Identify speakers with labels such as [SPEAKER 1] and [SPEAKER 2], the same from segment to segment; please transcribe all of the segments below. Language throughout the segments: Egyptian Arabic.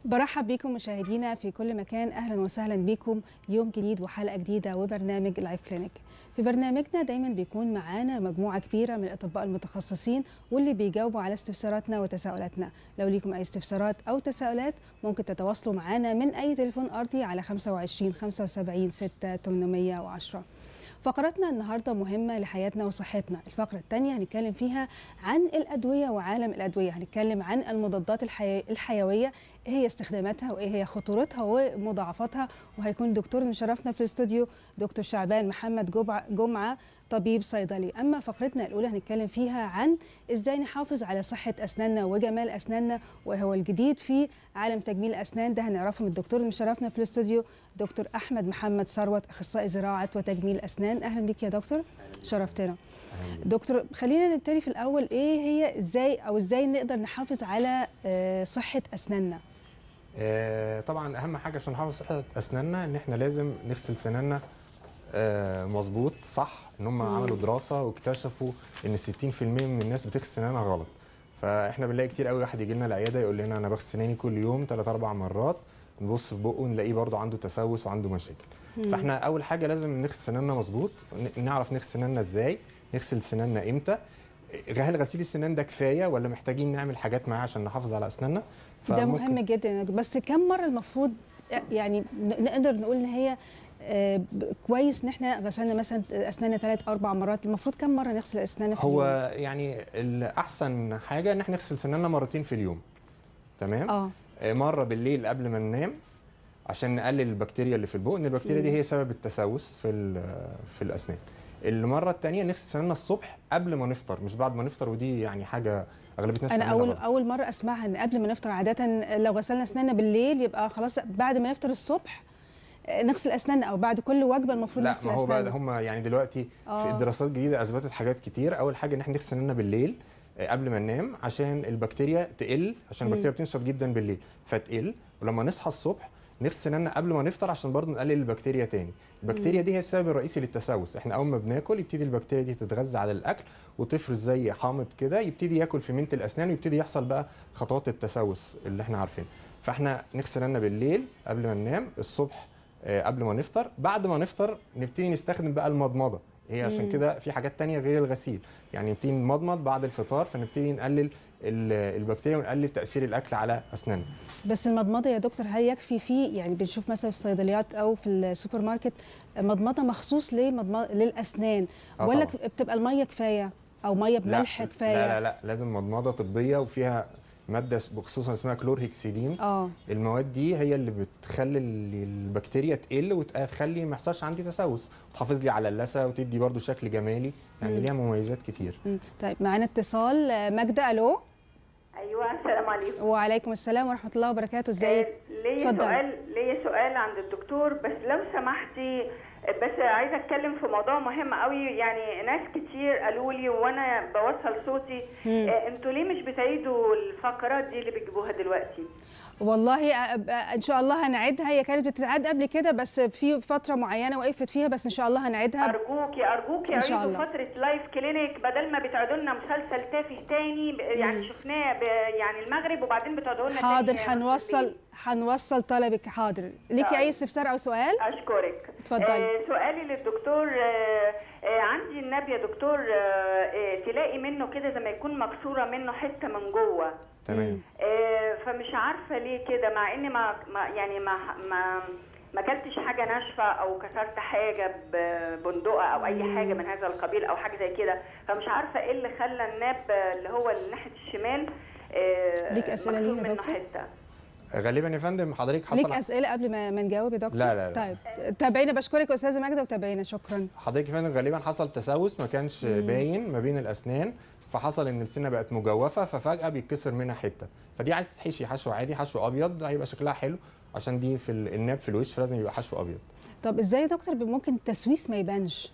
[SPEAKER 1] برحب بكم مشاهدينا في كل مكان اهلا وسهلا بكم يوم جديد وحلقه جديده وبرنامج لايف كلينيك في برنامجنا دايما بيكون معانا مجموعه كبيره من الاطباء المتخصصين واللي بيجاوبوا على استفساراتنا وتساؤلاتنا لو ليكم اي استفسارات او تساؤلات ممكن تتواصلوا معانا من اي تليفون ارضي على 25 75 6 810 فقرتنا النهارده مهمه لحياتنا وصحتنا الفقره الثانيه هنتكلم فيها عن الادويه وعالم الادويه هنتكلم عن المضادات الحي... الحيويه ايه هي استخداماتها وايه هي خطورتها ومضاعفاتها وهيكون دكتور مشرفنا في الاستوديو دكتور شعبان محمد جمعه جمعه طبيب صيدلي اما فقرتنا الاولى هنتكلم فيها عن ازاي نحافظ على صحه اسناننا وجمال اسناننا وهو الجديد في عالم تجميل الاسنان ده هنعرفه من الدكتور اللي مشرفنا في الاستوديو دكتور احمد محمد ثروت اخصائي زراعه وتجميل اسنان اهلا بك يا دكتور شرفتنا دكتور خلينا نبتدي في الاول ايه هي ازاي او ازاي نقدر نحافظ على صحه اسناننا
[SPEAKER 2] آه طبعا اهم حاجه عشان نحافظ صحه اسناننا ان احنا لازم نغسل سناننا آه مظبوط صح ان هم عملوا دراسه واكتشفوا ان 60% من الناس بتغسل سنانها غلط فاحنا بنلاقي كتير قوي واحد يجي لنا العياده يقول لنا انا بغسل سناني كل يوم 3 4 مرات نبص في بقه نلاقيه برضه عنده تسوس وعنده مشاكل مم. فاحنا اول حاجه لازم نغسل سناننا مظبوط نعرف نغسل سناننا ازاي نغسل سناننا امتى هل غسيل السنان ده كفايه ولا محتاجين نعمل حاجات معاه عشان نحافظ على اسناننا
[SPEAKER 1] ده مهم جدا بس كم مره المفروض يعني نقدر نقول ان هي آه كويس ان احنا غسلنا مثلا اسناننا ثلاث اربع مرات المفروض كم مره نغسل اسناننا في
[SPEAKER 2] هو اليوم؟ يعني الاحسن حاجه ان احنا نغسل سناننا مرتين في اليوم تمام
[SPEAKER 1] اه
[SPEAKER 2] مره بالليل قبل ما ننام عشان نقلل البكتيريا اللي في البق ان البكتيريا دي هي سبب التسوس في في الاسنان المره الثانيه نغسل سناننا الصبح قبل ما نفطر مش بعد ما نفطر ودي يعني حاجه اغلبيه الناس
[SPEAKER 1] انا اول اول مره اسمعها ان قبل ما نفطر عاده لو غسلنا اسناننا بالليل يبقى خلاص بعد ما نفطر الصبح نغسل اسناننا او بعد كل وجبه المفروض
[SPEAKER 2] لا
[SPEAKER 1] نغسل
[SPEAKER 2] ما هو
[SPEAKER 1] اسناننا
[SPEAKER 2] بقى هم يعني دلوقتي
[SPEAKER 1] آه.
[SPEAKER 2] في دراسات جديده اثبتت حاجات كتير اول حاجه ان احنا نغسل سناننا بالليل قبل ما ننام عشان البكتيريا تقل عشان البكتيريا بتنشط جدا بالليل فتقل ولما نصحى الصبح نغسل سناننا قبل ما نفطر عشان برضه نقلل البكتيريا تاني البكتيريا دي هي السبب الرئيسي للتسوس احنا اول ما بناكل يبتدي البكتيريا دي تتغذى على الاكل وتفرز زي حامض كده يبتدي ياكل في منت الاسنان ويبتدي يحصل بقى خطوات التسوس اللي احنا عارفينها فاحنا نغسل سناننا بالليل قبل ما ننام الصبح قبل ما نفطر بعد ما نفطر نبتدي نستخدم بقى المضمضه هي عشان كده في حاجات تانية غير الغسيل يعني نبتدي نمضمض بعد الفطار فنبتدي نقلل البكتيريا ونقلل تاثير الاكل على اسناننا
[SPEAKER 1] بس المضمضه يا دكتور هل يكفي فيه يعني بنشوف مثلا في الصيدليات او في السوبر ماركت مضمضه مخصوص للاسنان ولا
[SPEAKER 2] طبعا.
[SPEAKER 1] بتبقى الميه كفايه او ميه بملح
[SPEAKER 2] لا
[SPEAKER 1] كفايه
[SPEAKER 2] لا لا لا لازم مضمضه طبيه وفيها ماده بخصوصا اسمها كلورهكسيدين
[SPEAKER 1] اه
[SPEAKER 2] المواد دي هي اللي بتخلي البكتيريا تقل وتخلي ما يحصلش عندي تسوس وتحافظ لي على اللثه وتدي برضو شكل جمالي يعني ليها مميزات كتير
[SPEAKER 1] مم. طيب معانا اتصال ماجده الو
[SPEAKER 3] ايوه السلام عليكم
[SPEAKER 1] وعليكم السلام ورحمه الله وبركاته ازيك
[SPEAKER 3] آه ليا سؤال ليا سؤال عند الدكتور بس لو سمحتي بس عايزه اتكلم في موضوع مهم قوي يعني ناس كتير قالوا لي وانا بوصل صوتي آه انتوا ليه مش بتعيدوا الفقرات دي اللي بتجيبوها دلوقتي
[SPEAKER 1] والله ان شاء الله هنعيدها هي كانت بتتعاد قبل كده بس في فتره معينه وقفت فيها بس ان شاء الله هنعيدها
[SPEAKER 3] ارجوكي ارجوكي
[SPEAKER 1] إن شاء
[SPEAKER 3] عيدوا
[SPEAKER 1] الله.
[SPEAKER 3] فتره لايف كلينيك بدل ما بتعيدوا لنا مسلسل تافه تاني ب- يعني شفناه ب- يعني المغرب وبعدين بتعيدوا لنا
[SPEAKER 1] حاضر
[SPEAKER 3] تاني
[SPEAKER 1] هنوصل هنوصل طلبك حاضر ليكي
[SPEAKER 3] طيب.
[SPEAKER 1] اي استفسار او سؤال
[SPEAKER 3] اشكرك
[SPEAKER 1] اتفضلي.
[SPEAKER 3] آه سؤالي للدكتور آه آه عندي النبي يا دكتور آه آه تلاقي منه كده زي ما يكون مكسوره منه حته من جوه
[SPEAKER 2] تمام
[SPEAKER 3] آه فمش عارفه ليه كده مع اني ما, ما يعني ما ما ما اكلتش حاجه ناشفه او كسرت حاجه ببندقه او اي حاجه من هذا القبيل او حاجه زي كده فمش عارفه ايه اللي خلى الناب اللي هو اللي ناحيه الشمال آه
[SPEAKER 1] ليك أسئلة
[SPEAKER 3] مكسور
[SPEAKER 1] ليه يا
[SPEAKER 3] منه
[SPEAKER 1] دكتور؟
[SPEAKER 3] حته
[SPEAKER 2] غالبا يا فندم حضرتك
[SPEAKER 1] ليك
[SPEAKER 2] حصل
[SPEAKER 1] اسئله قبل ما ما نجاوب يا دكتور
[SPEAKER 2] لا، لا، لا.
[SPEAKER 1] طيب تابعينا بشكرك استاذه ماجده وتابعينا شكرا
[SPEAKER 2] حضرتك يا فندم غالبا حصل تسوس ما كانش باين ما بين الاسنان فحصل ان السنه بقت مجوفه ففجاه بيتكسر منها حته فدي عايز تتحشي حشو عادي حشو ابيض هيبقى شكلها حلو عشان دي في ال- الناب في الوش فلازم يبقى حشو ابيض
[SPEAKER 1] طب ازاي يا دكتور ممكن التسويس ما يبانش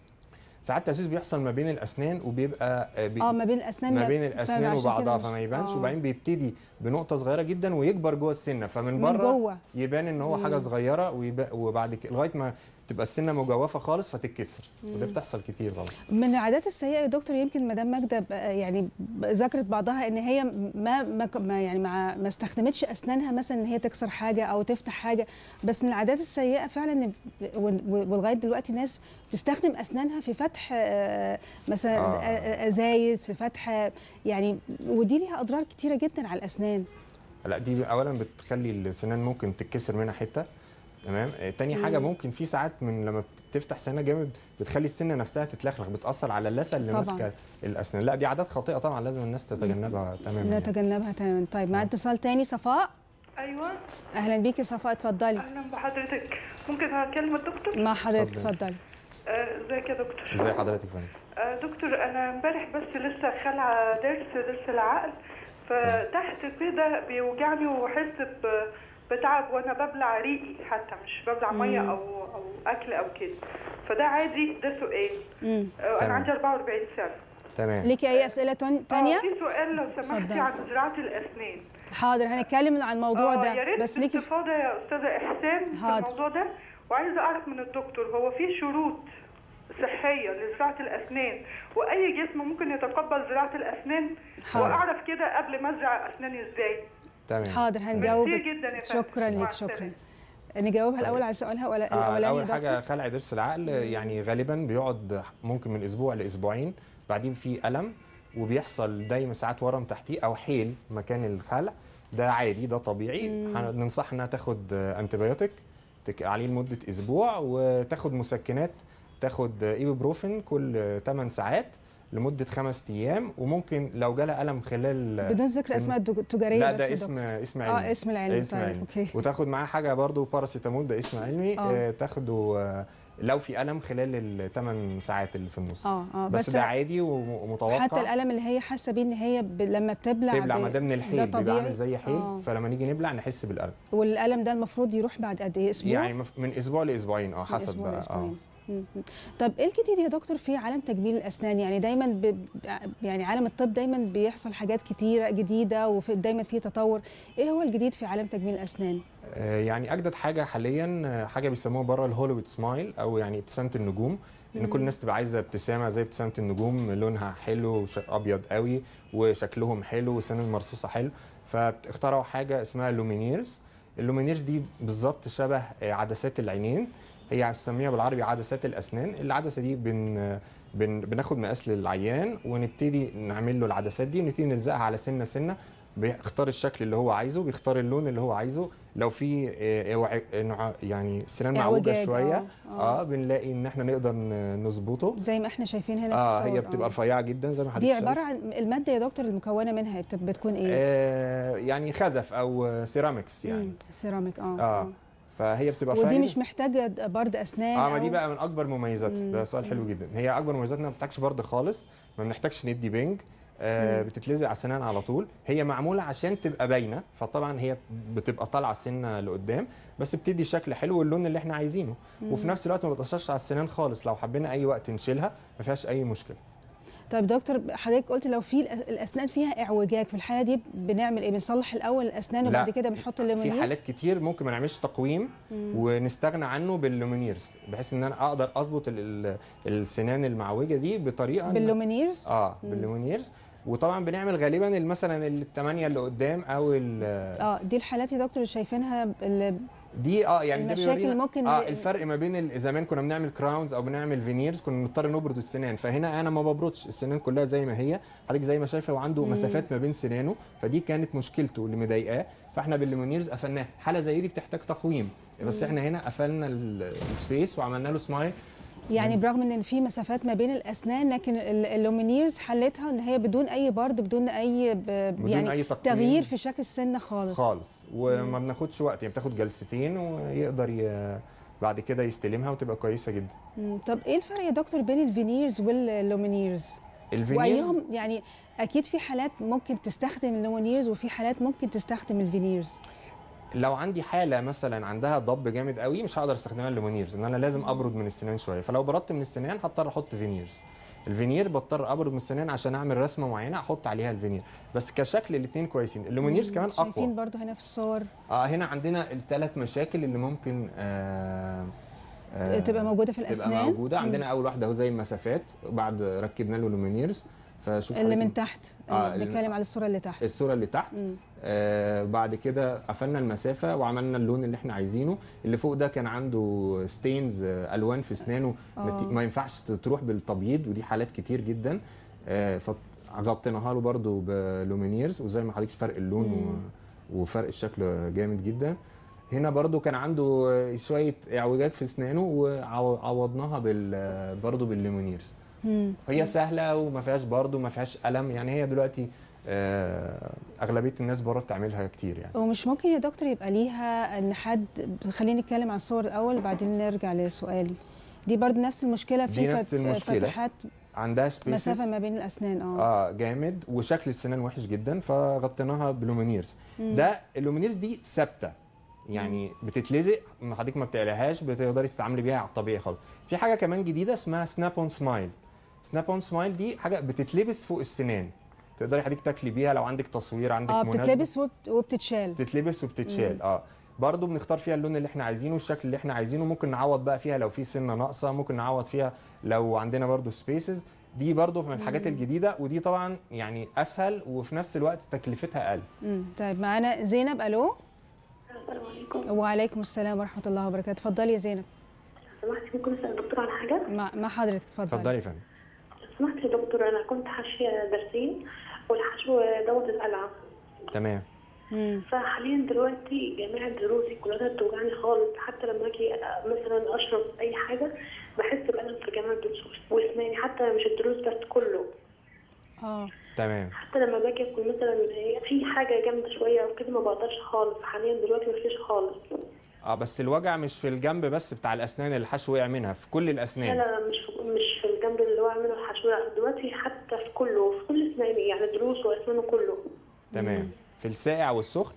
[SPEAKER 2] ساعات التسويس بيحصل ما بين الاسنان وبيبقى آه، بي...
[SPEAKER 1] اه ما بين الاسنان
[SPEAKER 2] ما بين
[SPEAKER 1] فما
[SPEAKER 2] الاسنان
[SPEAKER 1] عشان
[SPEAKER 2] وبعضها
[SPEAKER 1] كده مش-
[SPEAKER 2] فما يبانش
[SPEAKER 1] آه.
[SPEAKER 2] وبعدين بيبتدي بنقطه صغيره جدا ويكبر جوه السنه فمن
[SPEAKER 1] من
[SPEAKER 2] بره
[SPEAKER 1] جوه.
[SPEAKER 2] يبان ان هو حاجه صغيره ويبقى وبعد كده لغايه ما تبقى السنه مجوفه خالص فتتكسر وده بتحصل كتير طبعا
[SPEAKER 1] من العادات السيئه يا دكتور يمكن مدام ماجده ب- يعني ب- ذكرت بعضها ان هي ما ما ك- ما يعني ما, ما استخدمتش اسنانها مثلا ان هي تكسر حاجه او تفتح حاجه بس من العادات السيئه فعلا إن ب- و- و- ولغايه دلوقتي ناس بتستخدم اسنانها في فتح آه، مثلا
[SPEAKER 2] آه.
[SPEAKER 1] آه. ازايز في فتح يعني ودي ليها اضرار كتيره جدا على الاسنان
[SPEAKER 2] لا دي اولا بتخلي السنان ممكن تتكسر منها حته تمام آه، تاني حاجه
[SPEAKER 1] مم.
[SPEAKER 2] ممكن في ساعات من لما تفتح سنه جامد بتخلي السنه نفسها تتلخلخ بتاثر على اللثه اللي
[SPEAKER 1] طبعاً.
[SPEAKER 2] ماسكه الاسنان لا دي عادات خاطئه طبعا لازم الناس تتجنبها تماما يعني.
[SPEAKER 1] نتجنبها تماما طيب مع اتصال تاني صفاء
[SPEAKER 4] ايوه
[SPEAKER 1] اهلا بيكي صفاء اتفضلي
[SPEAKER 4] اهلا بحضرتك ممكن اكلم الدكتور
[SPEAKER 1] مع حضرتك
[SPEAKER 2] اتفضلي.
[SPEAKER 1] اتفضلي
[SPEAKER 4] آه، ازيك يا دكتور
[SPEAKER 2] ازي حضرتك يا فندم
[SPEAKER 4] آه، دكتور انا امبارح بس لسه خلع ضرس ضرس العقل فتحت كده بيوجعني واحس ب- بتعب وانا ببلع ريقي حتى مش ببلع ميه
[SPEAKER 1] مم.
[SPEAKER 4] او او اكل او كده فده عادي ده سؤال
[SPEAKER 1] مم.
[SPEAKER 4] آه، انا
[SPEAKER 2] تمام.
[SPEAKER 4] عندي 44 سنه
[SPEAKER 2] تمام
[SPEAKER 1] ليكي اي اسئله تون- تانية
[SPEAKER 4] آه، في سؤال لو سمحتي
[SPEAKER 1] اتفضلي.
[SPEAKER 4] عن زراعه الاسنان
[SPEAKER 1] حاضر هنتكلم عن الموضوع
[SPEAKER 4] آه، يا
[SPEAKER 1] ده
[SPEAKER 4] ريت
[SPEAKER 1] بس ليكي
[SPEAKER 4] باستفاضه يا استاذه احسان في
[SPEAKER 1] حاضر.
[SPEAKER 4] الموضوع ده وعايزه اعرف من الدكتور هو في شروط صحيه لزراعه الاسنان واي جسم ممكن يتقبل زراعه الاسنان
[SPEAKER 1] حاضر.
[SPEAKER 4] واعرف كده قبل ما ازرع اسناني ازاي
[SPEAKER 2] تمام
[SPEAKER 1] حاضر هنجاوبك
[SPEAKER 4] ميرسي جدا يا فندم.
[SPEAKER 1] شكرا
[SPEAKER 4] مع
[SPEAKER 1] لك شكرا
[SPEAKER 4] السلامة.
[SPEAKER 1] نجاوبها
[SPEAKER 2] طيب.
[SPEAKER 1] الاول على سؤالها ولا
[SPEAKER 2] آه،
[SPEAKER 1] الاولاني
[SPEAKER 2] اول
[SPEAKER 1] يا
[SPEAKER 2] حاجه
[SPEAKER 1] دكتور
[SPEAKER 2] خلع ضرس العقل يعني غالبا بيقعد ممكن من اسبوع لاسبوعين بعدين في الم وبيحصل دايما ساعات ورم تحتيه او حيل مكان الخلع ده عادي ده طبيعي ننصح انها تاخد انتبيوتيك عليه لمده اسبوع وتاخد مسكنات تاخد ايبوبروفين كل 8 ساعات لمده خمس ايام وممكن لو جالها الم خلال
[SPEAKER 1] بدون ذكر اسماء الدج- تجاريه
[SPEAKER 2] لا
[SPEAKER 1] بس
[SPEAKER 2] ده
[SPEAKER 1] يا
[SPEAKER 2] اسم
[SPEAKER 1] دكتور.
[SPEAKER 2] اسم علمي
[SPEAKER 1] اه اسم العلمي
[SPEAKER 2] اسم
[SPEAKER 1] طيب
[SPEAKER 2] علمي.
[SPEAKER 1] اوكي
[SPEAKER 2] وتاخد معاه حاجه برضو باراسيتامول ده اسم علمي
[SPEAKER 1] آه.
[SPEAKER 2] آه. تاخده آه، لو في الم خلال الثمان ساعات اللي في النص
[SPEAKER 1] اه اه
[SPEAKER 2] بس,
[SPEAKER 1] بس
[SPEAKER 2] ده عادي وم- ومتوقع
[SPEAKER 1] حتى الالم اللي هي حاسه بيه ان هي ب... لما بتبلع
[SPEAKER 2] تبلع
[SPEAKER 1] ب-
[SPEAKER 2] ما ده من الحيل
[SPEAKER 1] ده
[SPEAKER 2] بيبقى
[SPEAKER 1] طبيعي
[SPEAKER 2] عامل زي حيل
[SPEAKER 1] آه.
[SPEAKER 2] فلما نيجي نبلع نحس بالالم
[SPEAKER 1] والالم ده المفروض يروح بعد قد ايه اسبوع
[SPEAKER 2] يعني مف- من اسبوع لاسبوعين اه
[SPEAKER 1] من
[SPEAKER 2] حسب
[SPEAKER 1] أسبوع
[SPEAKER 2] بقى اه
[SPEAKER 1] لأسبوعين. مم. طب ايه الجديد يا دكتور في عالم تجميل الاسنان يعني دايما ب... يعني عالم الطب دايما بيحصل حاجات كتيره جديده ودايما في تطور ايه هو الجديد في عالم تجميل الاسنان
[SPEAKER 2] آه، يعني اجدد حاجه حاليا آه، حاجه بيسموها بره الهوليوود سمايل او يعني ابتسامه النجوم ان كل الناس تبقى عايزه ابتسامه زي ابتسامه النجوم لونها حلو وش- ابيض قوي وشكلهم حلو وسنان المرصوصه حلو فاخترعوا حاجه اسمها لومينيرز اللومينيرز دي بالظبط شبه آه، عدسات العينين هي بنسميها بالعربي عدسات الاسنان العدسه دي بن بن بناخد مقاس للعيان ونبتدي نعمل له العدسات دي ونبتدي نلزقها على سنه سنه بيختار الشكل اللي هو عايزه بيختار اللون اللي هو عايزه لو في آه، إوع- انع- يعني السنان معوجه
[SPEAKER 1] اعوجاج،
[SPEAKER 2] شويه
[SPEAKER 1] آه، آه.
[SPEAKER 2] اه بنلاقي ان احنا نقدر ن- نظبطه
[SPEAKER 1] زي ما احنا شايفين هنا
[SPEAKER 2] اه
[SPEAKER 1] في الصور
[SPEAKER 2] هي بتبقى رفيعه جدا زي ما حضرتك
[SPEAKER 1] دي
[SPEAKER 2] شايف.
[SPEAKER 1] عباره عن الماده يا دكتور المكونه منها بت- بتكون ايه
[SPEAKER 2] آه يعني خزف او سيراميكس يعني
[SPEAKER 1] مم. سيراميك اه
[SPEAKER 2] اه فهي بتبقى
[SPEAKER 1] ودي
[SPEAKER 2] رفيعة
[SPEAKER 1] مش
[SPEAKER 2] جداً.
[SPEAKER 1] محتاجه برد اسنان
[SPEAKER 2] اه ما دي
[SPEAKER 1] أو-
[SPEAKER 2] بقى من اكبر مميزاتها
[SPEAKER 1] مم.
[SPEAKER 2] ده سؤال حلو جدا هي اكبر مميزاتنا ما بتحتاجش برد خالص ما بنحتاجش ندي بنج آه
[SPEAKER 1] مم.
[SPEAKER 2] بتتلزق على السنان على طول هي معموله عشان تبقى باينه فطبعا هي بتبقى طالعه سنه لقدام بس بتدي شكل حلو واللون اللي احنا عايزينه وفي نفس الوقت ما بتاثرش على السنان خالص لو حبينا اي وقت نشيلها ما فيهاش اي مشكله
[SPEAKER 1] طيب دكتور حضرتك قلت لو في الأس- الاسنان فيها اعوجاج في الحاله دي بنعمل ايه بنصلح الاول الاسنان
[SPEAKER 2] لا،
[SPEAKER 1] وبعد كده بنحط
[SPEAKER 2] في
[SPEAKER 1] الليمونير
[SPEAKER 2] حالات كتير ممكن ما نعملش تقويم ونستغنى عنه باللومينيرز بحيث ان انا اقدر اظبط ال- ال- السنان المعوجه دي بطريقه إن-
[SPEAKER 1] باللومينيرز
[SPEAKER 2] اه باللومينيرز وطبعا بنعمل غالبا ال- مثلا الثمانيه اللي قدام او ال-
[SPEAKER 1] اه دي الحالات يا دكتور اللي شايفينها اللي
[SPEAKER 2] دي اه يعني ده
[SPEAKER 1] المشاكل
[SPEAKER 2] بيورينا
[SPEAKER 1] ممكن
[SPEAKER 2] اه
[SPEAKER 1] ل-
[SPEAKER 2] الفرق ما بين ال- زمان كنا بنعمل كراونز او بنعمل فينيرز كنا بنضطر نبرد السنان فهنا انا ما ببردش السنان كلها زي ما هي حضرتك زي ما شايفه وعنده مسافات ما بين سنانه فدي كانت مشكلته اللي مضايقاه فاحنا بالليمونيرز قفلناها حاله زي دي بتحتاج تقويم بس احنا هنا قفلنا ال- السبيس وعملنا له سمايل
[SPEAKER 1] يعني برغم ان في مسافات ما بين الاسنان لكن ال- اللومينيرز حلتها ان هي بدون اي برد بدون اي ب...
[SPEAKER 2] بدون
[SPEAKER 1] يعني
[SPEAKER 2] أي تقويم.
[SPEAKER 1] تغيير في شكل السنه خالص
[SPEAKER 2] خالص وما بناخدش وقت يعني بتاخد جلستين ويقدر ي... بعد كده يستلمها وتبقى كويسه جدا
[SPEAKER 1] مم. طب ايه الفرق يا دكتور بين الفينيرز واللومينيرز
[SPEAKER 2] الفينيرز
[SPEAKER 1] وايهم يعني اكيد في حالات ممكن تستخدم اللومينيرز وفي حالات ممكن تستخدم الفينيرز
[SPEAKER 2] لو عندي حاله مثلا عندها ضب جامد قوي مش هقدر استخدمها الليمونيرز ان انا لازم ابرد من السنان شويه فلو بردت من السنان هضطر احط فينيرز الفينير بضطر ابرد من السنان عشان اعمل رسمه معينه احط عليها الفينير بس كشكل الاثنين كويسين الليمونيرز كمان
[SPEAKER 1] شايفين
[SPEAKER 2] اقوى
[SPEAKER 1] برضو هنا في الصور
[SPEAKER 2] اه هنا عندنا الثلاث مشاكل اللي ممكن آه آه،
[SPEAKER 1] تبقى موجوده في
[SPEAKER 2] تبقى
[SPEAKER 1] الاسنان
[SPEAKER 2] موجوده
[SPEAKER 1] مم.
[SPEAKER 2] عندنا اول واحده اهو زي المسافات وبعد ركبنا له لومينيرز فشوف
[SPEAKER 1] اللي
[SPEAKER 2] حضرتك
[SPEAKER 1] من تحت
[SPEAKER 2] آه،
[SPEAKER 1] آه
[SPEAKER 2] اللي-
[SPEAKER 1] بنتكلم على الصوره اللي تحت
[SPEAKER 2] الصوره اللي تحت
[SPEAKER 1] مم.
[SPEAKER 2] آه بعد كده قفلنا المسافه وعملنا اللون اللي احنا عايزينه اللي فوق ده كان عنده ستينز آه الوان في اسنانه ما
[SPEAKER 1] آه.
[SPEAKER 2] ت- ما ينفعش تروح بالتبييض ودي حالات كتير جدا آه فغطيناها له برده بلومينيرز وزي ما حضرتك فرق اللون و- وفرق الشكل جامد جدا هنا برضو كان عنده آه، شويه اعوجاج في اسنانه وعوضناها بال برضه باللومينيرز
[SPEAKER 1] مم.
[SPEAKER 2] هي سهله وما فيهاش برضه ما فيهاش الم يعني هي دلوقتي آه، اغلبيه الناس بره بتعملها كتير يعني
[SPEAKER 1] ومش ممكن يا دكتور يبقى ليها ان حد خليني نتكلم عن الصور الاول بعدين نرجع لسؤالي دي برضه نفس المشكله في
[SPEAKER 2] دي نفس
[SPEAKER 1] فت-
[SPEAKER 2] المشكلة.
[SPEAKER 1] فتحات
[SPEAKER 2] عندها سبيسز
[SPEAKER 1] مسافه ما بين الاسنان اه
[SPEAKER 2] اه جامد وشكل السنان وحش جدا فغطيناها بلومينيرز ده اللومينيرز دي ثابته يعني بتتلزق ما حضرتك ما بتقلقهاش بتقدري تتعاملي بيها على الطبيعي خالص في حاجه كمان جديده اسمها سناب اون سمايل سناب اون سمايل دي حاجه بتتلبس فوق السنان تقدري حضرتك تاكلي بيها لو عندك تصوير عندك
[SPEAKER 1] اه
[SPEAKER 2] مناسبة.
[SPEAKER 1] بتتلبس وبت- وبتتشال
[SPEAKER 2] بتتلبس وبتتشال اه برضه بنختار فيها اللون اللي احنا عايزينه والشكل اللي احنا عايزينه ممكن نعوض بقى فيها لو في سنه ناقصه ممكن نعوض فيها لو عندنا برضه سبيسز دي برضه من الحاجات الجديده ودي طبعا يعني اسهل وفي نفس الوقت تكلفتها اقل
[SPEAKER 1] مم. طيب معانا زينب الو
[SPEAKER 5] السلام عليكم
[SPEAKER 1] وعليكم السلام ورحمه الله وبركاته اتفضلي يا زينب
[SPEAKER 5] سمحتي ممكن اسال الدكتور على حاجه
[SPEAKER 1] مع, مع حضرتك اتفضلي
[SPEAKER 2] اتفضلي يا فندم
[SPEAKER 5] سمحتي يا دكتور انا كنت حاشيه درسين والحشو دوت القلعه
[SPEAKER 2] تمام
[SPEAKER 1] مم.
[SPEAKER 5] فحاليا دلوقتي جميع دروسي كلها بتوجعني خالص حتى لما اجي مثلا اشرب اي حاجه بحس بالم في جميع الدروس واسناني حتى مش الدروس بس كله
[SPEAKER 1] اه
[SPEAKER 2] تمام
[SPEAKER 5] حتى لما باجي اكل مثلا في حاجه جامده شويه او كده ما بقدرش خالص حاليا دلوقتي مفيش خالص
[SPEAKER 2] اه بس الوجع مش في الجنب بس بتاع الاسنان اللي الحشو وقع منها في كل
[SPEAKER 5] لا
[SPEAKER 2] الاسنان
[SPEAKER 5] لا مش في مش في الجنب اللي هو عامله الحشو لا دلوقتي حتى في كله في كل اسناني يعني دروس واسنانه كله
[SPEAKER 2] تمام في الساقع والسخن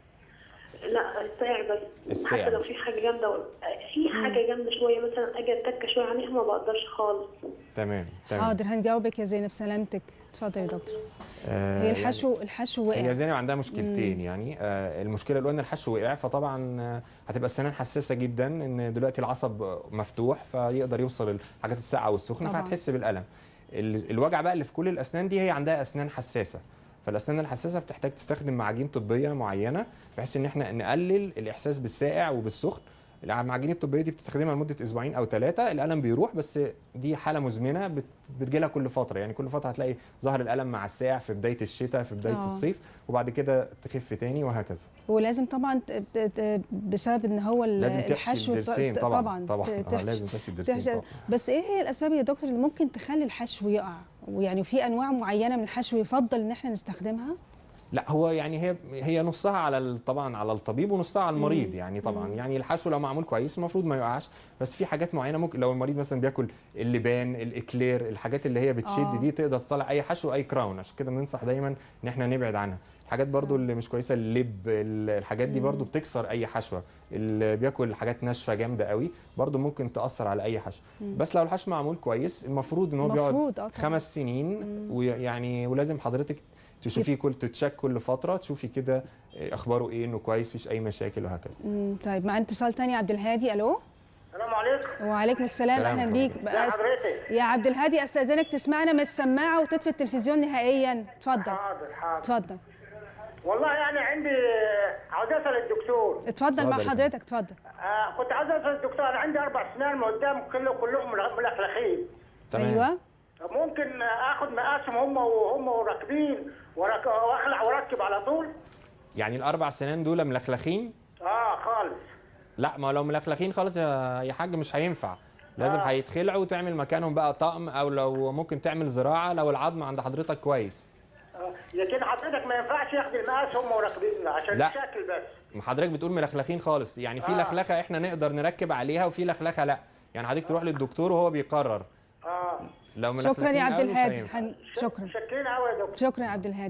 [SPEAKER 5] لا الساعة بس
[SPEAKER 2] الساعة
[SPEAKER 5] حتى لو
[SPEAKER 2] بس.
[SPEAKER 5] في حاجة جامدة و- في حاجة جامدة شوية مثلا أجي أتك شوية عليها ما بقدرش خالص
[SPEAKER 2] تمام تمام
[SPEAKER 1] حاضر هنجاوبك يا زينب سلامتك اتفضلي يا دكتور
[SPEAKER 2] آه
[SPEAKER 1] هي
[SPEAKER 2] يعني-
[SPEAKER 1] الحشو الحشو وقع
[SPEAKER 2] هي زينب عندها مشكلتين يعني آه المشكله الاولى ان الحشو وقع فطبعا آه هتبقى السنان حساسه جدا ان دلوقتي العصب آه، مفتوح فيقدر يوصل الحاجات الساقعه والسخنه
[SPEAKER 1] طبعاً.
[SPEAKER 2] فهتحس بالالم ال- الوجع بقى اللي في كل الاسنان دي هي عندها اسنان حساسه فالاسنان الحساسه بتحتاج تستخدم معاجين طبيه معينه بحيث ان احنا نقلل الاحساس بالساقع وبالسخن المعاجين الطبيه دي بتستخدمها لمده اسبوعين او ثلاثه الالم بيروح بس دي حاله مزمنه بت- بتجيلها كل فتره يعني كل فتره هتلاقي ظهر الالم مع الساقع في بدايه الشتاء في بدايه
[SPEAKER 1] آه.
[SPEAKER 2] الصيف وبعد كده تخف تاني وهكذا
[SPEAKER 1] ولازم طبعا ت- ت- ت- بسبب ان هو ال-
[SPEAKER 2] لازم تحشي
[SPEAKER 1] الحشو ت-
[SPEAKER 2] الضرسين
[SPEAKER 1] ت-
[SPEAKER 2] طبعا
[SPEAKER 1] طبعا
[SPEAKER 2] طبعا
[SPEAKER 1] ت-
[SPEAKER 2] آه
[SPEAKER 1] تحشي-
[SPEAKER 2] لازم تحشي الضرسين
[SPEAKER 1] تحشي
[SPEAKER 2] طبعا
[SPEAKER 1] بس ايه هي الاسباب يا دكتور اللي ممكن تخلي الحشو يقع ويعني في انواع معينه من الحشو يفضل ان احنا نستخدمها
[SPEAKER 2] لا هو يعني هي هي نصها على ال- طبعا على الطبيب ونصها على المريض يعني طبعا يعني الحشو لو معمول كويس المفروض ما يقعش بس في حاجات معينه ممكن لو المريض مثلا بياكل اللبان الاكلير الحاجات اللي هي بتشد
[SPEAKER 1] آه.
[SPEAKER 2] دي تقدر تطلع اي حشو اي كراون عشان كده بننصح دايما ان احنا نبعد عنها الحاجات برضو اللي مش كويسه اللب ال- الحاجات دي برضو بتكسر اي حشوه اللي بياكل حاجات ناشفه جامده قوي برضو ممكن تاثر على اي حشو بس لو الحشو معمول كويس المفروض ان هو بيقعد
[SPEAKER 1] المفروض اه طبعا
[SPEAKER 2] خمس سنين ويعني ولازم حضرتك تشوفيه كل تتشك كل فتره تشوفي كده اخباره ايه انه كويس مفيش اي مشاكل وهكذا
[SPEAKER 1] مم، طيب مع اتصال تاني عبد الهادي الو
[SPEAKER 6] السلام عليكم
[SPEAKER 1] وعليكم السلام
[SPEAKER 2] سلام
[SPEAKER 1] اهلا بيك
[SPEAKER 2] ورحمة
[SPEAKER 1] بقى
[SPEAKER 6] ازي
[SPEAKER 1] أس-
[SPEAKER 6] حضرتك
[SPEAKER 1] يا عبد الهادي استاذنك تسمعنا من السماعه وتطفي التلفزيون نهائيا اتفضل
[SPEAKER 6] حاضر حاضر
[SPEAKER 1] اتفضل
[SPEAKER 6] والله يعني عندي عاوز اسال الدكتور
[SPEAKER 1] اتفضل مع
[SPEAKER 2] اتفضل يا
[SPEAKER 1] حضرتك اتفضل
[SPEAKER 6] آه كنت عاوز اسال الدكتور انا عندي اربع سنان من قدام كله كلهم ملخلخين
[SPEAKER 2] تمام
[SPEAKER 1] ايوه
[SPEAKER 6] ممكن اخد مقاسهم هم وهم وراكبين ورك- واخلع واركب على طول
[SPEAKER 2] يعني الاربع سنين دول ملخلخين
[SPEAKER 6] اه خالص
[SPEAKER 2] لا ما لو ملخلخين خالص يا يا حاج مش هينفع لازم
[SPEAKER 6] آه.
[SPEAKER 2] هيتخلعوا وتعمل مكانهم بقى طقم او لو ممكن تعمل زراعه لو العظم عند حضرتك كويس
[SPEAKER 6] آه. لكن حضرتك ما ينفعش ياخد المقاس هم وراكبين عشان
[SPEAKER 2] لا.
[SPEAKER 6] الشكل بس
[SPEAKER 2] ما حضرتك بتقول ملخلخين خالص يعني في
[SPEAKER 6] آه.
[SPEAKER 2] لخلخه احنا نقدر نركب عليها وفي لخلخه لا يعني حضرتك تروح للدكتور وهو بيقرر
[SPEAKER 6] اه
[SPEAKER 2] لو ملخلخين
[SPEAKER 1] شكرا يا عبد
[SPEAKER 2] أوي مش
[SPEAKER 1] الهادي
[SPEAKER 2] هينفع.
[SPEAKER 1] حن... شكرا
[SPEAKER 6] شكرين قوي يا دكتور
[SPEAKER 1] شكرا يا عبد الهادي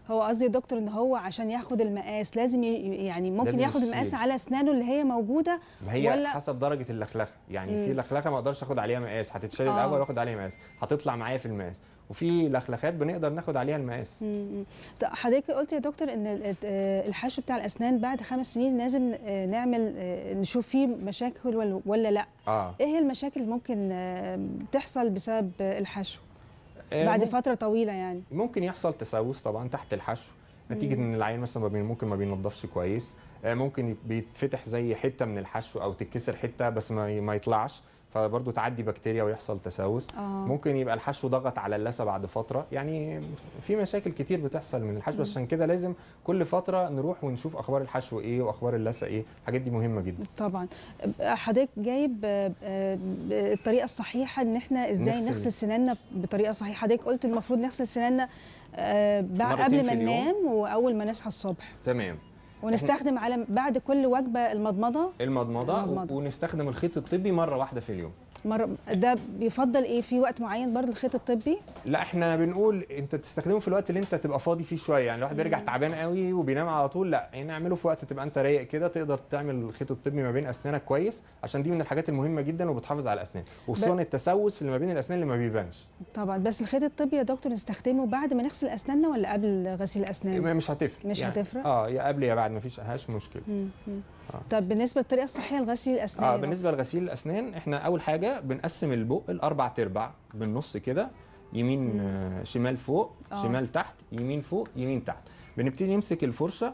[SPEAKER 1] هو قصدي يا دكتور ان هو عشان ياخد المقاس لازم ي... يعني ممكن
[SPEAKER 2] لازم
[SPEAKER 1] ياخد
[SPEAKER 2] يشيل.
[SPEAKER 1] المقاس على اسنانه اللي هي موجوده
[SPEAKER 2] ما هي
[SPEAKER 1] ولا-
[SPEAKER 2] حسب درجه اللخلخه يعني في لخلخه ما اقدرش اخد عليها مقاس هتتشال
[SPEAKER 1] آه.
[SPEAKER 2] الاول واخد عليها مقاس هتطلع معايا في المقاس وفي لخلخات بنقدر ناخد عليها المقاس
[SPEAKER 1] مم. طب حضرتك قلت يا دكتور ان ال- آه، الحشو بتاع الاسنان بعد خمس سنين لازم آه، نعمل آه، نشوف فيه مشاكل ولا- ولا لا
[SPEAKER 2] اه
[SPEAKER 1] ايه هي المشاكل اللي ممكن آه، تحصل بسبب آه، الحشو
[SPEAKER 2] آه،
[SPEAKER 1] بعد
[SPEAKER 2] ممكن-
[SPEAKER 1] فتره طويله يعني
[SPEAKER 2] ممكن يحصل تسوس طبعا تحت الحشو نتيجه ان العيان مثلا ما بي- ممكن ما بينضفش كويس آه، ممكن يت- بيتفتح زي حته من الحشو او تتكسر حته بس ما ي- ما يطلعش فبرضه تعدي بكتيريا ويحصل تسوس
[SPEAKER 1] اه
[SPEAKER 2] ممكن يبقى الحشو ضغط على اللثه بعد فتره يعني في مشاكل كتير بتحصل من الحشو بس عشان كده لازم كل فتره نروح ونشوف اخبار الحشو ايه واخبار اللثه ايه الحاجات دي مهمه جدا
[SPEAKER 1] طبعا حضرتك جايب آه، آه، الطريقه الصحيحه ان احنا ازاي
[SPEAKER 2] نغسل.
[SPEAKER 1] نغسل سناننا بطريقه صحيحه حضرتك قلت المفروض نغسل سناننا آه، بع-
[SPEAKER 2] مرتين
[SPEAKER 1] قبل
[SPEAKER 2] في
[SPEAKER 1] ما
[SPEAKER 2] اليوم.
[SPEAKER 1] ننام واول ما نصحى الصبح
[SPEAKER 2] تمام
[SPEAKER 1] ونستخدم على بعد كل وجبه المضمضه
[SPEAKER 2] المضمضه
[SPEAKER 1] المضمضة.
[SPEAKER 2] ونستخدم الخيط الطبي مره واحده في اليوم
[SPEAKER 1] مره ده بيفضل ايه في وقت معين برضه الخيط الطبي
[SPEAKER 2] لا احنا بنقول انت تستخدمه في الوقت اللي انت تبقى فاضي فيه شويه يعني الواحد بيرجع تعبان قوي وبينام على طول لا يعني اعمله في وقت تبقى انت رايق كده تقدر تعمل الخيط الطبي ما بين اسنانك كويس عشان دي من الحاجات المهمه جدا وبتحافظ على الاسنان وخصوصا التسوس اللي ما بين الاسنان اللي ما بيبانش
[SPEAKER 1] طبعا بس الخيط الطبي يا دكتور نستخدمه بعد ما نغسل اسناننا ولا قبل غسيل الاسنان
[SPEAKER 2] ما- مش هتفرق
[SPEAKER 1] مش
[SPEAKER 2] يعني
[SPEAKER 1] هتفرق؟
[SPEAKER 2] اه يا قبل يا بعد ما فيش هاش مشكله
[SPEAKER 1] مم، مم.
[SPEAKER 2] آه.
[SPEAKER 1] طب بالنسبه للطريقه الصحيه لغسيل الاسنان
[SPEAKER 2] اه
[SPEAKER 1] يا
[SPEAKER 2] بالنسبه لغسيل الاسنان احنا اول حاجه بنقسم البق الاربع تربع بالنص كده يمين آه شمال فوق
[SPEAKER 1] آه.
[SPEAKER 2] شمال تحت يمين فوق يمين تحت بنبتدي نمسك الفرشه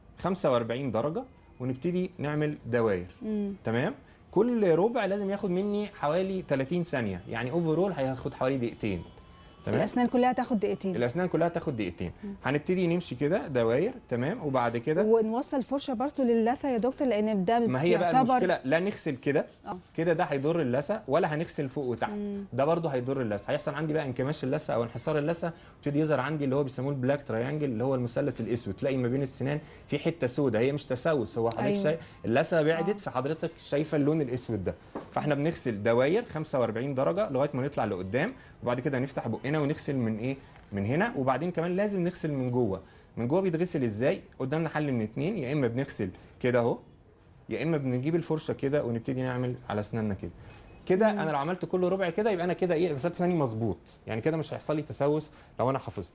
[SPEAKER 2] 45 درجه ونبتدي نعمل دواير
[SPEAKER 1] مم.
[SPEAKER 2] تمام كل ربع لازم ياخد مني حوالي 30 ثانيه يعني اوفرول هياخد حوالي دقيقتين تمام
[SPEAKER 1] الاسنان كلها تاخد دقيقتين
[SPEAKER 2] الاسنان كلها تاخد دقيقتين هنبتدي نمشي كده دواير تمام وبعد كده
[SPEAKER 1] ونوصل الفرشه برضه للثه يا دكتور لان ده
[SPEAKER 2] ما هي بقى
[SPEAKER 1] يعتبر
[SPEAKER 2] المشكله لا نغسل كده
[SPEAKER 1] آه.
[SPEAKER 2] كده ده هيضر اللثه ولا هنغسل فوق وتحت ده برضه هيضر اللثه هيحصل عندي بقى انكماش اللثه او انحسار اللثه يبتدي يظهر عندي اللي هو بيسموه البلاك تريانجل اللي هو المثلث الاسود تلاقي ما بين السنان في حته سوداء هي مش تسوس هو حضرتك
[SPEAKER 1] أيوة.
[SPEAKER 2] أيوة. شايف اللثه بعدت
[SPEAKER 1] آه.
[SPEAKER 2] فحضرتك شايفه اللون الاسود ده فاحنا بنغسل دواير 45 درجه لغايه ما نطلع لقدام وبعد كده نفتح بقنا ونغسل من ايه من هنا وبعدين كمان لازم نغسل من جوه من جوه بيتغسل ازاي قدامنا حل من اتنين يا اما بنغسل كده اهو يا اما بنجيب الفرشه كده ونبتدي نعمل على اسناننا كده كده انا لو عملت كل ربع كده يبقى انا كده ايه غسلت اسناني مظبوط يعني كده مش هيحصل لي تسوس لو انا حافظت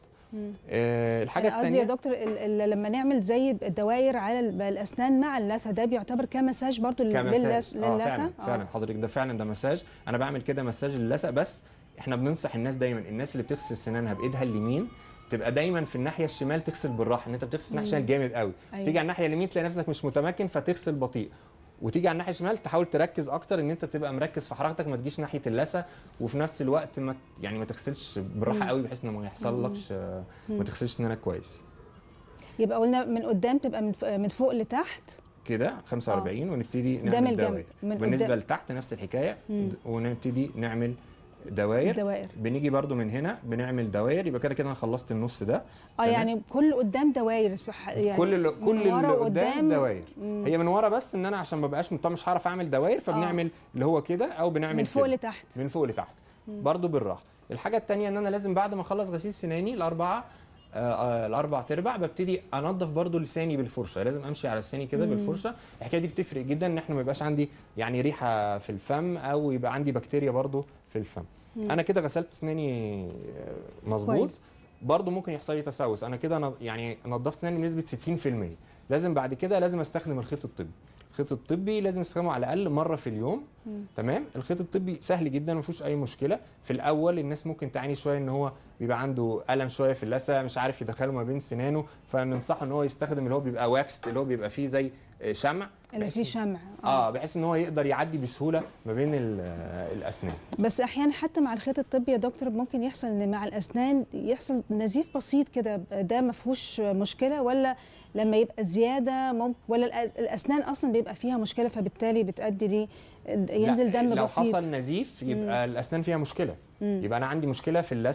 [SPEAKER 2] آه الحاجه
[SPEAKER 1] يعني قصدي يا
[SPEAKER 2] الثانيه
[SPEAKER 1] دكتور ال- ال- لما نعمل زي الدوائر على ال- الاسنان مع اللثه ده بيعتبر كمساج برضه لل-
[SPEAKER 2] كمساج
[SPEAKER 1] للث-
[SPEAKER 2] اه
[SPEAKER 1] للثه
[SPEAKER 2] فعلا فعلا حضرتك ده فعلا ده مساج انا بعمل كده مساج للثه بس احنا بننصح الناس دايما الناس اللي بتغسل سنانها بايدها اليمين تبقى دايما في الناحيه الشمال تغسل بالراحه ان انت بتغسل الناحيه الشمال جامد قوي
[SPEAKER 1] أيوة.
[SPEAKER 2] تيجي على الناحيه اليمين تلاقي نفسك مش متمكن فتغسل بطيء وتيجي على الناحيه الشمال تحاول تركز اكتر ان انت تبقى مركز في حركتك ما تجيش ناحيه اللثه وفي نفس الوقت ما ت- يعني ما تغسلش بالراحه قوي بحيث انه ما يحصلكش آه، ما تغسلش سنانك كويس
[SPEAKER 1] يبقى قلنا من قدام تبقى من ف- من فوق لتحت
[SPEAKER 2] كده 45 ونبتدي
[SPEAKER 1] ده من
[SPEAKER 2] نعمل
[SPEAKER 1] الجنب.
[SPEAKER 2] دواير
[SPEAKER 1] من
[SPEAKER 2] بالنسبه
[SPEAKER 1] قدام.
[SPEAKER 2] لتحت نفس الحكايه ونبتدي نعمل دواير
[SPEAKER 1] دوائر
[SPEAKER 2] بنيجي برضو من هنا بنعمل دواير يبقى كده كده انا خلصت النص ده
[SPEAKER 1] اه
[SPEAKER 2] تمام.
[SPEAKER 1] يعني كل قدام دوائر اسمح- يعني
[SPEAKER 2] كل اللي
[SPEAKER 1] من
[SPEAKER 2] كل
[SPEAKER 1] ورا
[SPEAKER 2] اللي قدام
[SPEAKER 1] وقدام.
[SPEAKER 2] دواير هي من ورا بس ان انا عشان ما بقاش طبعا مش هعرف اعمل دواير فبنعمل اللي هو كده او بنعمل
[SPEAKER 1] من فوق
[SPEAKER 2] كده.
[SPEAKER 1] لتحت
[SPEAKER 2] من فوق لتحت برضو بالراحه الحاجه الثانيه ان انا لازم بعد ما اخلص غسيل سناني الاربعه آه، آه، الاربع تربع ببتدي انضف برضو لساني بالفرشه لازم امشي على لساني كده بالفرشه الحكايه دي بتفرق جدا ان احنا ما يبقاش عندي يعني ريحه في الفم او يبقى عندي بكتيريا برضو في الفم انا كده غسلت اسناني آه، مظبوط
[SPEAKER 1] كويس.
[SPEAKER 2] برضو ممكن يحصل لي تسوس انا كده نض- يعني نظفت اسناني بنسبه 60% لازم بعد كده لازم استخدم الخيط الطبي الخيط الطبي لازم استخدمه على الاقل مره في اليوم تمام الخيط الطبي سهل جدا ما فيهوش اي مشكله في الاول الناس ممكن تعاني شويه ان هو بيبقى عنده الم شويه في اللثه مش عارف يدخله ما بين سنانه فننصحه ان هو يستخدم اللي هو بيبقى واكست اللي هو بيبقى فيه زي آه، شمع
[SPEAKER 1] اللي
[SPEAKER 2] بحيث
[SPEAKER 1] فيه
[SPEAKER 2] إن-
[SPEAKER 1] شمع
[SPEAKER 2] اه بحيث ان هو يقدر يعدي بسهوله ما بين ال- آه، الاسنان
[SPEAKER 1] بس احيانا حتى مع الخيط الطبي يا دكتور ممكن يحصل ان مع الاسنان يحصل نزيف بسيط كده ده ما فيهوش مشكله ولا لما يبقى زياده ممكن ولا الأ- الاسنان اصلا بيبقى فيها مشكله فبالتالي بتؤدي لي ينزل
[SPEAKER 2] لا،
[SPEAKER 1] دم
[SPEAKER 2] لو
[SPEAKER 1] بسيط
[SPEAKER 2] حصل نزيف يبقى الاسنان فيها مشكله يبقى انا عندي مشكله في اللثه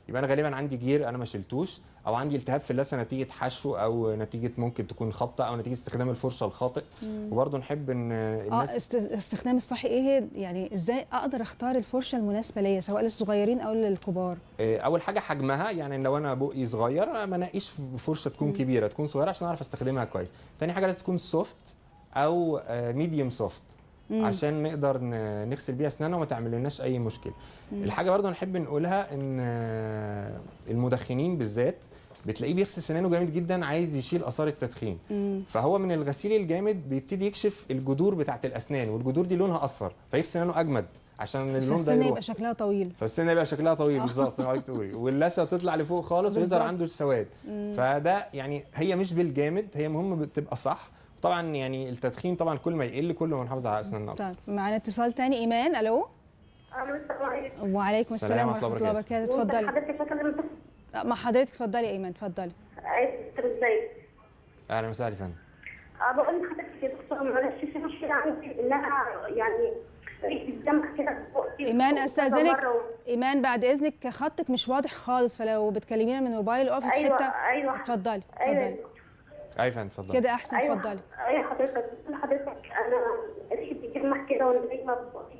[SPEAKER 2] يبقى انا غالبا عندي جير انا ما شلتوش او عندي التهاب في اللثه نتيجه حشو او نتيجه ممكن تكون خبطه او نتيجه استخدام الفرشه الخاطئ وبرضه نحب ان الناس
[SPEAKER 1] اه است- استخدام الصحي ايه هي يعني ازاي اقدر اختار الفرشه المناسبه ليا سواء للصغيرين او للكبار
[SPEAKER 2] آه، اول حاجه حجمها يعني لو انا بقي صغير ما نقيش فرشه تكون كبيره تكون صغيره عشان اعرف استخدمها كويس تاني حاجه لازم تكون سوفت او ميديوم سوفت عشان نقدر ن- نغسل بيها اسناننا وما تعمل لناش اي مشكله الحاجه برضه نحب نقولها ان آه، المدخنين بالذات بتلاقيه بيغسل سنانه جامد جدا عايز يشيل اثار التدخين فهو من الغسيل الجامد بيبتدي يكشف الجذور بتاعت الاسنان والجذور دي لونها اصفر فيغسل سنانه اجمد عشان اللون ده
[SPEAKER 1] فالسن
[SPEAKER 2] يروح
[SPEAKER 1] يبقى شكلها طويل
[SPEAKER 2] فالسن يبقى شكلها طويل بالظبط زي ما حضرتك تقولي واللثه تطلع لفوق خالص ويظهر
[SPEAKER 1] بالظبط.
[SPEAKER 2] عنده السواد فده يعني هي مش بالجامد هي مهم تبقى صح طبعا يعني التدخين طبعا كل ما يقل كل ما نحافظ على اسناننا أكتر.
[SPEAKER 1] طيب معانا اتصال تاني ايمان الو
[SPEAKER 5] الو السلام عليكم
[SPEAKER 1] وعليكم
[SPEAKER 2] السلام
[SPEAKER 1] السلام
[SPEAKER 2] ورحمة
[SPEAKER 1] ورحمه
[SPEAKER 2] الله
[SPEAKER 1] الله وبركاته اتفضلي
[SPEAKER 5] حضرتك بكلم بس
[SPEAKER 1] مع حضرتك اتفضلي يا ايمان اتفضلي
[SPEAKER 5] عايز ازاي
[SPEAKER 2] اهلا وسهلا يا فندم
[SPEAKER 5] أه بقول لحضرتك يا دكتور معلش في مشكله عندي ان انا يعني الدم كده في بقي
[SPEAKER 1] ايمان
[SPEAKER 5] كذا
[SPEAKER 1] استاذنك
[SPEAKER 5] مرة و-
[SPEAKER 1] ايمان بعد اذنك خطك مش واضح خالص فلو بتكلمينا من موبايل اقفي في
[SPEAKER 5] ايوه
[SPEAKER 1] حته
[SPEAKER 5] ايوه
[SPEAKER 1] اتفضلي
[SPEAKER 5] ايوه
[SPEAKER 1] اتفضلي
[SPEAKER 2] اي فندم اتفضل
[SPEAKER 1] كده احسن
[SPEAKER 5] ايوه
[SPEAKER 1] اتفضلي
[SPEAKER 5] ايوه حضرتك بقول لحضرتك انا ريحه بتجمع كده وانا دايما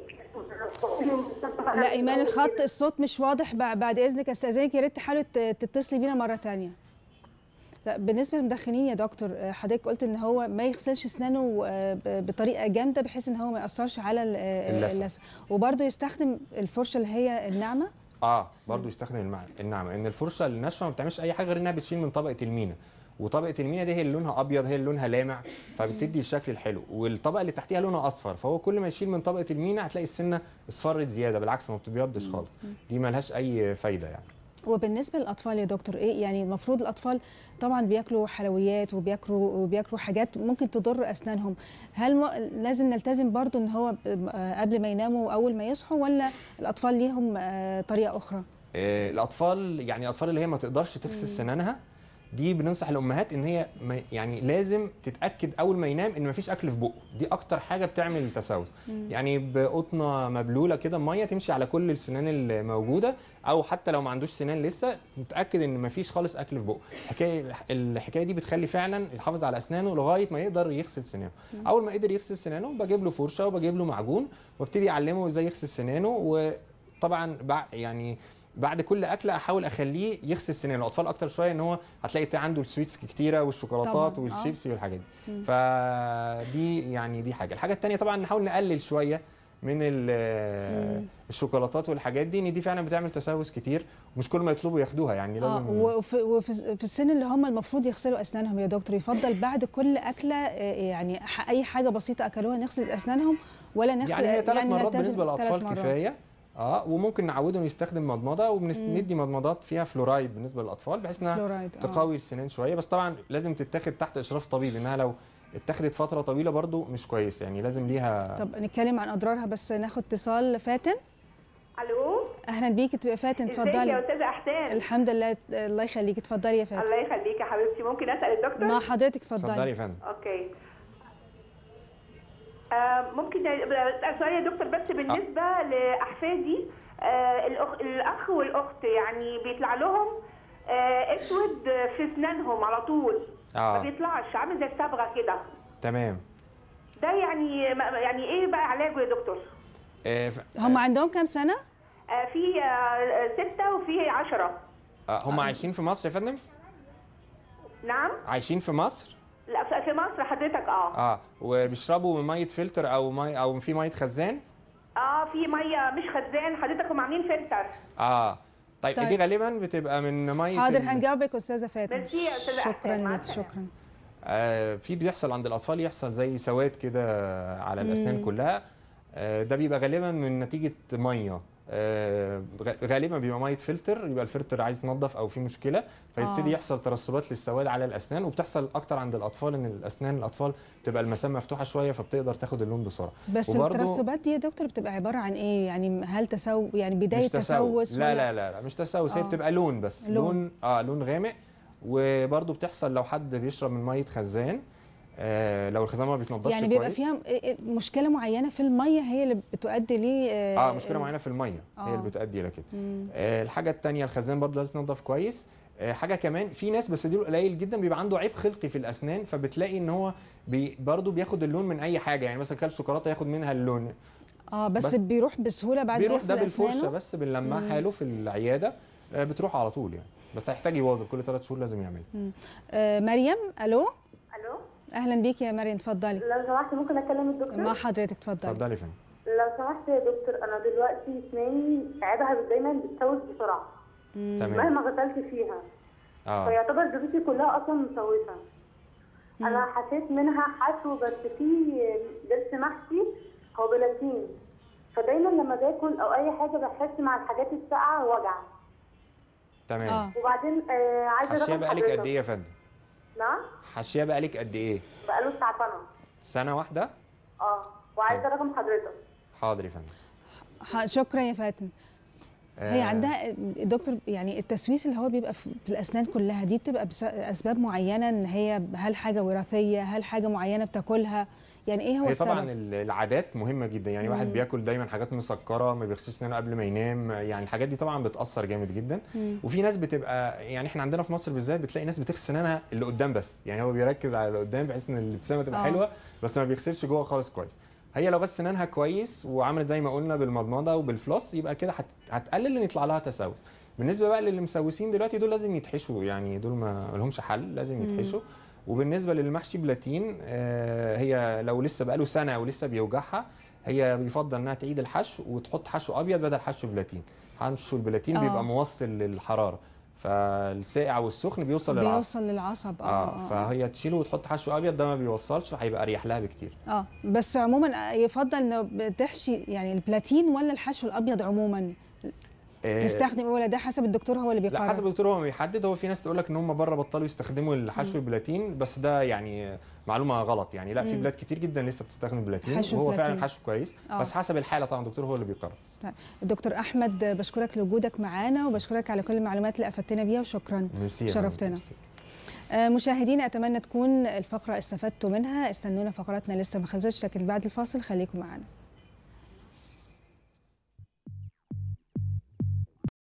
[SPEAKER 1] لا ايمان الخط الصوت مش واضح بع- بعد اذنك استاذنك يا ريت تحاولي ت- تتصلي بينا مره تانية لا بالنسبه للمدخنين يا دكتور آه، حضرتك قلت ان هو ما يغسلش اسنانه آه، ب- بطريقه جامده بحيث ان هو ما ياثرش على ال- آه،
[SPEAKER 2] اللثة.
[SPEAKER 1] اللثه وبرده يستخدم الفرشه اللي هي الناعمه
[SPEAKER 2] اه برضو يستخدم المع... الناعمه ان الفرشه الناشفه ما بتعملش اي حاجه غير انها بتشيل من طبقه المينا وطبقه المينا دي هي اللي لونها ابيض هي اللي لونها لامع فبتدي الشكل الحلو والطبقه اللي تحتيها لونها اصفر فهو كل ما يشيل من طبقه المينا هتلاقي السنه اصفرت زياده بالعكس ما بتبيضش خالص دي ملهاش اي فايده يعني
[SPEAKER 1] وبالنسبه للاطفال يا دكتور ايه يعني المفروض الاطفال طبعا بياكلوا حلويات وبياكلوا وبياكلوا حاجات ممكن تضر اسنانهم هل م... لازم نلتزم برضو ان هو ب- آه، قبل ما يناموا اول ما يصحوا ولا الاطفال ليهم آه، طريقه اخرى
[SPEAKER 2] آه، الاطفال يعني الاطفال اللي هي ما تقدرش تغسل سنانها دي بننصح الامهات ان هي ما- يعني لازم تتاكد اول ما ينام ان مفيش اكل في بقه دي اكتر حاجه بتعمل تسوس يعني بقطنه مبلوله كده ميه تمشي على كل السنان الموجوده او حتى لو ما عندوش سنان لسه متاكد ان مفيش خالص اكل في بقه الحكايه الحكايه دي بتخلي فعلا يحافظ على اسنانه لغايه ما يقدر يغسل سنانه اول ما قدر يغسل سنانه بجيب له فرشه وبجيب له معجون وابتدي اعلمه ازاي يغسل سنانه وطبعا بع- يعني بعد كل اكله احاول اخليه يغسل سنانه الاطفال اكتر شويه ان هو هتلاقي عنده السويتس كتيره والشوكولاتات
[SPEAKER 1] طبعاً، آه.
[SPEAKER 2] والشيبسي والحاجات دي فدي يعني دي حاجه الحاجه الثانيه طبعا نحاول نقلل شويه من ال- الشوكولاتات والحاجات دي ان دي فعلا بتعمل تسوس كتير ومش كل ما يطلبوا ياخدوها يعني
[SPEAKER 1] اه
[SPEAKER 2] لازم
[SPEAKER 1] وفي, وفي في السن اللي هم المفروض يغسلوا اسنانهم يا دكتور يفضل بعد كل اكله آه، يعني ح- اي حاجه بسيطه اكلوها نغسل اسنانهم ولا نغسل
[SPEAKER 2] يعني هي ثلاث مرات
[SPEAKER 1] نلتزم
[SPEAKER 2] بالنسبه
[SPEAKER 1] ثلاث
[SPEAKER 2] للاطفال
[SPEAKER 1] مرات.
[SPEAKER 2] كفايه اه وممكن نعودهم يستخدم مضمضه وبندي مضمضات فيها فلورايد بالنسبه للاطفال بحيث انها
[SPEAKER 1] فلورايد آه.
[SPEAKER 2] تقوي السنان شويه بس طبعا لازم تتاخد تحت اشراف طبيب انها لو اتاخدت فتره طويله برضو مش كويس يعني لازم ليها
[SPEAKER 1] طب نتكلم عن اضرارها بس ناخد اتصال فاتن
[SPEAKER 3] الو
[SPEAKER 1] اهلا بيكي تبقى فاتن
[SPEAKER 3] ازيك يا
[SPEAKER 1] اتفضلي
[SPEAKER 3] استاذه احسان
[SPEAKER 1] الحمد لله الله يخليكي اتفضلي يا فاتن
[SPEAKER 3] الله يخليك يا حبيبتي ممكن اسال الدكتور
[SPEAKER 1] مع حضرتك
[SPEAKER 2] اتفضلي
[SPEAKER 1] اتفضلي
[SPEAKER 2] يا فندم
[SPEAKER 3] اوكي آه ممكن اسال سؤال يا دكتور بس بالنسبه لاحفادي آه الأخ... الاخ والاخت يعني بيطلع لهم آه اسود في اسنانهم على طول ما
[SPEAKER 2] اه
[SPEAKER 3] بيطلعش عامل زي الصبغه كده
[SPEAKER 2] تمام
[SPEAKER 3] ده يعني ما- يعني ايه بقى علاجه يا دكتور؟
[SPEAKER 2] آه ف-
[SPEAKER 1] هم عندهم كام سنه
[SPEAKER 3] آه في آه ستة وفي عشرة
[SPEAKER 2] آه هم عايشين في مصر يا فندم
[SPEAKER 3] نعم؟
[SPEAKER 2] عايشين في مصر
[SPEAKER 3] لا في- في مصر حضرتك اه
[SPEAKER 2] اه وبيشربوا من ميه فلتر او مي او في ميه خزان
[SPEAKER 3] اه في ميه مش خزان حضرتك هم عاملين فلتر
[SPEAKER 2] اه طيب,
[SPEAKER 1] طيب.
[SPEAKER 2] دي غالبا بتبقى من ميه
[SPEAKER 1] حاضر
[SPEAKER 2] ال-
[SPEAKER 1] هنجاوبك استاذه فاتن
[SPEAKER 3] ميرسي يا أستاذة
[SPEAKER 1] شكرا
[SPEAKER 3] أحسان، مع
[SPEAKER 1] لك
[SPEAKER 3] السلامة.
[SPEAKER 1] شكرا
[SPEAKER 2] آه، في بيحصل عند الاطفال يحصل زي سواد كده على الاسنان كلها آه، ده بيبقى غالبا من نتيجه ميه آه، غ- غالبا بيبقى ميه فلتر يبقى الفلتر عايز يتنضف او في مشكله فيبتدي
[SPEAKER 1] آه.
[SPEAKER 2] يحصل ترسبات للسواد على الاسنان وبتحصل اكتر عند الاطفال ان الاسنان الاطفال بتبقى المسام مفتوحه شويه فبتقدر تاخد اللون بسرعه
[SPEAKER 1] بس
[SPEAKER 2] وبرضو-
[SPEAKER 1] الترسبات دي يا دكتور بتبقى عباره عن ايه يعني هل تسو يعني بدايه
[SPEAKER 2] مش
[SPEAKER 1] تسوس
[SPEAKER 2] لا
[SPEAKER 1] ولا-
[SPEAKER 2] لا لا لا مش تسوس هي
[SPEAKER 1] آه.
[SPEAKER 2] بتبقى لون بس
[SPEAKER 1] لون.
[SPEAKER 2] لون اه لون غامق وبرده بتحصل لو حد بيشرب من ميه خزان آه لو الخزان ما بيتنضفش
[SPEAKER 1] يعني بيبقى
[SPEAKER 2] كويس
[SPEAKER 1] فيها م- مشكله معينه في الميه هي اللي بتؤدي ليه
[SPEAKER 2] اه مشكله معينه في الميه
[SPEAKER 1] آه.
[SPEAKER 2] هي اللي بتؤدي الى كده
[SPEAKER 1] مم.
[SPEAKER 2] آه الحاجه الثانيه الخزان برضه لازم يتنضف كويس آه حاجه كمان في ناس بس دي قليل جدا بيبقى عنده عيب خلقي في الاسنان فبتلاقي ان هو بي برضه بياخد اللون من اي حاجه يعني مثلا كل شوكولاته ياخد منها اللون
[SPEAKER 1] اه بس,
[SPEAKER 2] بس-
[SPEAKER 1] بيروح بسهوله بعد ما
[SPEAKER 2] بيروح ده
[SPEAKER 1] يغسل
[SPEAKER 2] بالفرشه
[SPEAKER 1] اسنانه
[SPEAKER 2] بس بنلمع حاله في العياده آه بتروح على طول يعني بس هيحتاج يواظب كل ثلاث شهور لازم يعملها
[SPEAKER 1] آه مريم الو
[SPEAKER 7] الو
[SPEAKER 1] اهلا بيكي يا مريم اتفضلي
[SPEAKER 7] لو سمحت ممكن اكلم الدكتور
[SPEAKER 1] مع حضرتك اتفضلي
[SPEAKER 2] اتفضلي يا فندم
[SPEAKER 7] لو سمحت يا دكتور انا دلوقتي اسناني عيبها دايما بتسوس بسرعه
[SPEAKER 2] تمام
[SPEAKER 7] مهما غسلت فيها
[SPEAKER 2] اه
[SPEAKER 7] فيعتبر دروسي كلها اصلا مسوسه انا حسيت منها حشو بس في ضرس محشي هو بلاتين فدايما لما باكل او اي حاجه بحس مع الحاجات الساقعه وجع
[SPEAKER 2] تمام
[SPEAKER 1] اه
[SPEAKER 7] وبعدين آه عايزه
[SPEAKER 2] حشيه
[SPEAKER 7] رقم
[SPEAKER 2] بقالك قد
[SPEAKER 7] حضرتك.
[SPEAKER 2] ايه يا فندم
[SPEAKER 7] نعم
[SPEAKER 2] حشيه بقالك قد ايه
[SPEAKER 7] بقاله ساعه سنه
[SPEAKER 2] سنه واحده
[SPEAKER 7] اه وعايزه رقم حضرتك
[SPEAKER 2] حاضر يا فندم
[SPEAKER 1] ح- شكرا يا فاتن هي
[SPEAKER 2] آه،
[SPEAKER 1] عندها دكتور يعني التسويس اللي هو بيبقى في في الاسنان كلها دي بتبقى بس- اسباب معينه ان هي هل حاجه وراثيه هل حاجه معينه بتاكلها يعني ايه هو
[SPEAKER 2] هي
[SPEAKER 1] السبب
[SPEAKER 2] طبعا ال- العادات مهمه جدا يعني واحد بياكل دايما حاجات مسكره ما بيغسلش اسنانه قبل ما ينام يعني الحاجات دي طبعا بتاثر جامد جدا وفي ناس بتبقى يعني احنا عندنا في مصر بالذات بتلاقي ناس بتغسل سنانها اللي قدام بس يعني هو بيركز على اللي قدام بحيث ان الابتسامه تبقى
[SPEAKER 1] آه.
[SPEAKER 2] حلوه بس ما بيغسلش جوه خالص كويس هي لو غسلت سنانها كويس وعملت زي ما قلنا بالمضمضه وبالفلوس يبقى كده هت- هتقلل ان يطلع لها تسوس بالنسبه بقى للي مسوسين دلوقتي دول لازم يتحشوا يعني دول ما لهمش حل لازم يتحشوا وبالنسبه للمحشي بلاتين آه، هي لو لسه بقاله سنه ولسه بيوجعها هي بيفضل انها تعيد الحشو وتحط حشو ابيض بدل حشو بلاتين حشو البلاتين
[SPEAKER 1] آه.
[SPEAKER 2] بيبقى موصل للحراره فالساقع والسخن بيوصل للعصب
[SPEAKER 1] بيوصل للعصب اه,
[SPEAKER 2] اه
[SPEAKER 1] آه.
[SPEAKER 2] فهي تشيله وتحط حشو ابيض ده ما بيوصلش هيبقى اريح لها بكتير
[SPEAKER 1] اه بس عموما يفضل انه بتحشي يعني البلاتين ولا الحشو الابيض عموما
[SPEAKER 2] آه،
[SPEAKER 1] نستخدم إيه ولا ده حسب الدكتور هو اللي
[SPEAKER 2] لا
[SPEAKER 1] بيقرر
[SPEAKER 2] حسب الدكتور هو ما بيحدد هو في ناس تقول لك ان هم بره بطلوا يستخدموا الحشو البلاتين بس ده يعني معلومه غلط يعني لا في بلاد كتير جدا لسه بتستخدم البلاتين
[SPEAKER 1] حشو
[SPEAKER 2] وهو
[SPEAKER 1] البلاتين.
[SPEAKER 2] فعلا حشو كويس
[SPEAKER 1] آه.
[SPEAKER 2] بس حسب الحاله طبعا الدكتور هو اللي بيقرر
[SPEAKER 1] طيب. دكتور احمد بشكرك لوجودك معانا وبشكرك على كل المعلومات اللي افدتنا بيها وشكرا
[SPEAKER 2] ميرسي يا فندم،
[SPEAKER 1] شرفتنا
[SPEAKER 2] ميرسي.
[SPEAKER 1] آه، مشاهدينا اتمنى تكون الفقره استفدتوا منها استنونا فقراتنا لسه ما خلصتش لكن بعد الفاصل خليكم معانا